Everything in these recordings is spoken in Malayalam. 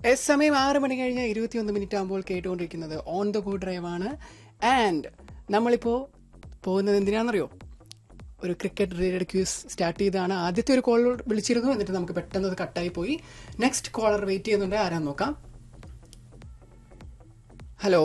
എസ് സമയം ആറ് മണി കഴിഞ്ഞ് ഇരുപത്തിയൊന്ന് മിനിറ്റ് ആകുമ്പോൾ കേട്ടുകൊണ്ടിരിക്കുന്നത് ഓൺ ദ ഗോ ഡ്രൈവ് ആണ് ആൻഡ് നമ്മളിപ്പോ പോകുന്നത് എന്തിനാണെന്നറിയോ ഒരു ക്രിക്കറ്റ് റിലേറ്റഡ് ക്യൂസ് സ്റ്റാർട്ട് ചെയ്താണ് ആദ്യത്തെ ഒരു കോൾ വിളിച്ചിരുന്നു എന്നിട്ട് നമുക്ക് പെട്ടെന്ന് അത് കട്ടായി പോയി നെക്സ്റ്റ് കോളർ വെയിറ്റ് ചെയ്യുന്നുണ്ട് ആരാന്ന് നോക്കാം ഹലോ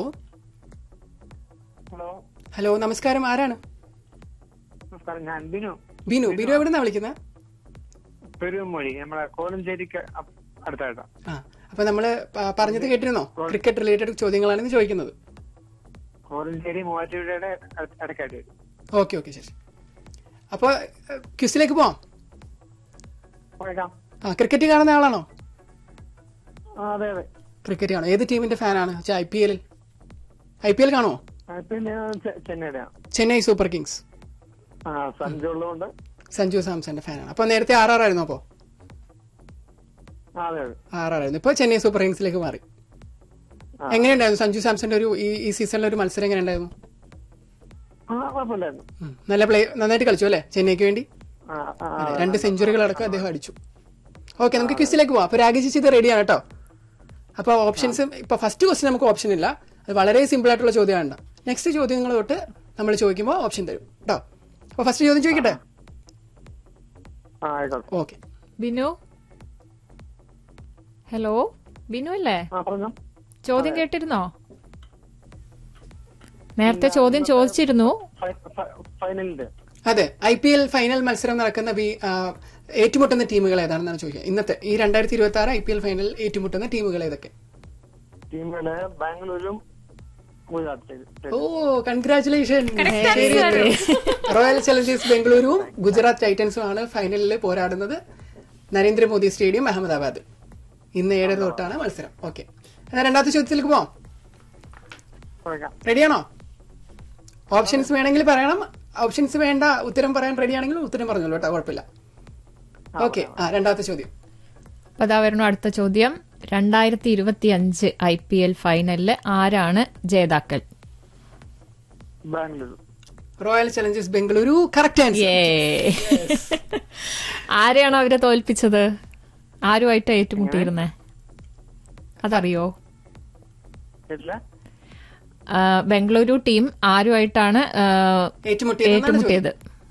ഹലോ ഹലോ നമസ്കാരം ആരാണ് നമസ്കാരം ഞാൻ ബിനു ബിനു ബിനു എവിടുന്നാ വിളിക്കുന്നത് പെരുമൊഴി നമ്മളെ കോലഞ്ചേരിക്ക് അപ്പ് അടുത്തായിട്ടാ ആ അപ്പൊ നമ്മള് പ- പറഞ്ഞത് കേട്ടിരുന്നോ ക്രിക്കറ്റ് റിലേറ്റഡ് ചോദ്യങ്ങളാണ് ഇന്ന് ചോദിക്കുന്നത് കോലഞ്ചേരി മൂവാറ്റുപുഴയുടെ അടു- ഇടയ്ക്കായിട്ട് വരും ഓക്കെ ഓക്കെ ശരി അപ്പൊ ക്യൂസിലേക്ക് പോവാം പോയേക്കാം ആ ക്രിക്കറ്റ് കാണുന്ന ആളാണോ ആ അതെ അതെ ക്രിക്കറ്റ് കാണോ ഏത് ടീമിന്റെ ഫാനാണ് ഐ പി എല്ലിൽ ഐ പി എൽ കാണോ ആ, പിന്നെ ചെ- ചെന്നൈയുടെ ചെന്നൈ സൂപ്പർ കിങ്സ് ആ സഞ്ജു ഉള്ളതുകൊണ്ട് സഞ്ജു സാംസന്റെ ഫാനാണ് അപ്പൊ നേരത്തെ ആർ ആർ ആയിരുന്നു അപ്പോ ആ അതെ അതെ ആർ ആർ ആയിരുന്നു ഇപ്പൊ ചെന്നൈ സൂപ്പർ കിങ്സിലേക്ക് മാറി ആ. എങ്ങനെയുണ്ടായിരുന്നു സഞ്ജു സാംസന്റെ ഒരു ഈ ഈ സീസണിലെ ഒരു മത്സരം എങ്ങനെ ഉണ്ടായിരുന്നു ആ കുഴപ്പമില്ലായിരുന്നു ഉം. നല്ല പ്ലേ നന്നായിട്ട് കളിച്ചു അല്ലേ ചെന്നൈക്ക് വേണ്ടി ആ ആ ആ, അതെ, രണ്ട് സെഞ്ചുറികൾ അടക്കം അദ്ദേഹം അടിച്ചു ഓക്കെ നമുക്ക് ക്വിസിലേക്ക് പോവാം അപ്പൊ രാഗേഷ് ഇത് റെഡിയാണ് കേട്ടോ അപ്പൊ ഓപ്ഷൻസ് ഇപ്പൊ ഫസ്റ്റ് ക്വസ്റ്റ്യൻ നമുക്ക് ഓപ്ഷൻ ഇല്ല അത് വളരെ സിമ്പിൾ ആയിട്ടുള്ള ചോദ്യമാണ് നെക്സ്റ്റ് ചോദ്യങ്ങൾ തൊട്ട് നമ്മൾ ചോദിക്കുമ്പോൾ ഓപ്ഷൻ തരും കേട്ടോ അപ്പൊ ഫസ്റ്റ് ചോദ്യം ചോദിക്കട്ടെ ആ ആയിക്കോട്ടെ ഓക്കെ ബിനു ഹലോ ബിനു അല്ലേ ആ പറഞ്ഞോ ചോദ്യം കേട്ടിരുന്നോ നേരത്തെ ചോദ്യം ചോദിച്ചിരുന്നു ഫൈ- ഫൈ- ഫൈനലിന്റെ അതെ ഐ പി എൽ ഫൈനൽ മത്സരം നടക്കുന്ന വി- ആ, ഏറ്റുമുട്ടുന്ന ടീമുകൾ ഏതാണെന്നാണ് ചോദിക്കുക ഇന്നത്തെ ഈ രണ്ടായിരത്തി ഇരുപത്തി ആറ് ഐ പി എൽ ഫൈനൽ ഏറ്റുമുട്ടുന്ന ടീമുകൾ ഏതൊക്കെ ടീമുകള് ബാംഗ്ലൂരും Gujarat oh congratulation Royal Challengers ബംഗളൂരുവും ഗുജറാത്ത് ടൈറ്റൻസും ആണ് ഫൈനലിൽ പോരാടുന്നത് നരേന്ദ്രമോദി സ്റ്റേഡിയം അഹമ്മദാബാദ് ഇന്ന് ഏഴര തൊട്ടാണ് മത്സരം ഓക്കെ എന്നാൽ രണ്ടാമത്തെ ചോദ്യത്തിലേക്ക് പോവാം പോയേക്കാം റെഡിയാണോ ഓപ്ഷൻസ് വേണമെങ്കിൽ പറയണം ഓപ്ഷൻസ് വേണ്ട ഉത്തരം പറയാൻ റെഡിയാണെങ്കിൽ ഉത്തരം പറഞ്ഞോളൂ കേട്ടോ കുഴപ്പമില്ല ഓക്കെ ആ രണ്ടാമത്തെ ചോദ്യം അപ്പൊ അതാ വരുന്നു അടുത്ത ചോദ്യം രണ്ടായിരത്തി ഇരുപത്തി അഞ്ച് ഐ പി എൽ ഫൈനലില് ആരാണ് ജേതാക്കൾ Bangalore Royal Challengers Bengaluru correct answer ഏ ആരെയാണ് അവരെ തോൽപ്പിച്ചത് ആരുമായിട്ട് ഏറ്റുമുട്ടിയിരുന്നേ അതറിയോ കേട്ടില്ല ആ, ബംഗളൂരു ടീം ആരുമായിട്ടാണ് ആ, ഏറ്റുമുട്ടിയതെന്നാണ് ഏറ്റുമുട്ടിയത്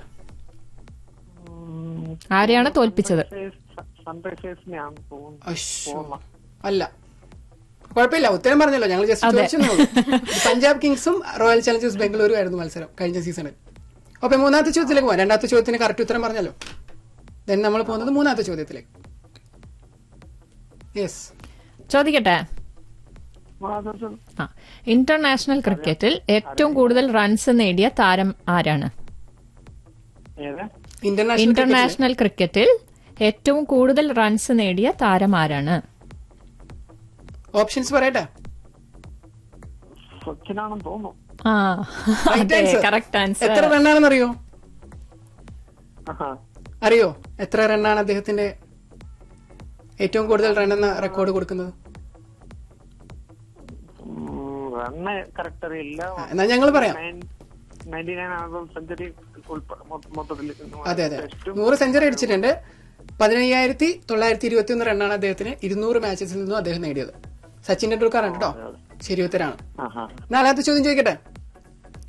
ആരെയാണ് തോൽപ്പിച്ചത് സൺറൈസേഴ്സിനെയാണ് തോന്നുന്നു അശ്ശോ. അല്ല കുഴപ്പമില്ല ഉത്തരം പറഞ്ഞല്ലോ ഞങ്ങൾ ജസ്റ്റ് ചോദിച്ചേ പഞ്ചാബ് കിങ്സും റോയൽ ചലഞ്ചേഴ്സ് ബംഗളൂരു ആയിരുന്നു മത്സരം കഴിഞ്ഞ സീസണിൽ അപ്പൊ മൂന്നാമത്തെ ചോദ്യത്തിലേക്ക് പോവാം രണ്ടാമത്തെ ചോദ്യത്തിന് കറക്റ്റ് ഉത്തരം പറഞ്ഞല്ലോ ദെൻ നമ്മൾ പോകുന്നത് മൂന്നാമത്തെ ചോദ്യത്തിലേക്ക് യെസ് ചോദിക്കട്ടെ ആ, ചോദിച്ചോ. ആ ഇന്റർനാഷണൽ ക്രിക്കറ്റിൽ ഏറ്റവും കൂടുതൽ റൺസ് നേടിയ താരം ആരാണ് ഏതാ ഇന്റർനാഷണൽ ഇന്റർനാഷണൽ ക്രിക്കറ്റിൽ ഏറ്റവും കൂടുതൽ റൺസ് നേടിയ താരം ആരാണ് ഓപ്ഷൻസ് പറയട്ടെ സച്ചിനാണെന്ന് തോന്നുന്നു ആ Right അതെ answer. കറക്റ്റ് ആൻസർ എത്ര റണ്ണാണെന്ന് അറിയോ ആഹാ. അറിയോ എത്ര റണ്ണാണ് അദ്ദേഹത്തിന്റെ ഏറ്റവും കൂടുതൽ റൺ എന്ന റെക്കോർഡ് കൊടുക്കുന്നത് ഉം, റണ്ണ് കറക്റ്റ് അറിയില്ല ആ, എന്നാ ഞങ്ങൾ പറയാം നയൻറ്റി നയൻ ആകുമ്പോൾ സെഞ്ചുറി മൊത്തത്തിൽ അതെ അതെ നൂറ് സെഞ്ചുറി അടിച്ചിട്ടുണ്ട് പതിനയ്യായിരത്തി തൊള്ളായിരത്തി ഇരുപത്തി ഒന്ന് റണ്ണാണ് അദ്ദേഹത്തിന് ഇരുന്നൂറ് മാച്ചസിൽ നിന്നും അദ്ദേഹം നേടിയത് സച്ചിൻ ടെണ്ടുൽക്കർ ആണ് കേട്ടോ ശരി ഉത്തരാണ് ആഹാ നാലാമത്തെ ചോദ്യം ചോദിക്കട്ടെ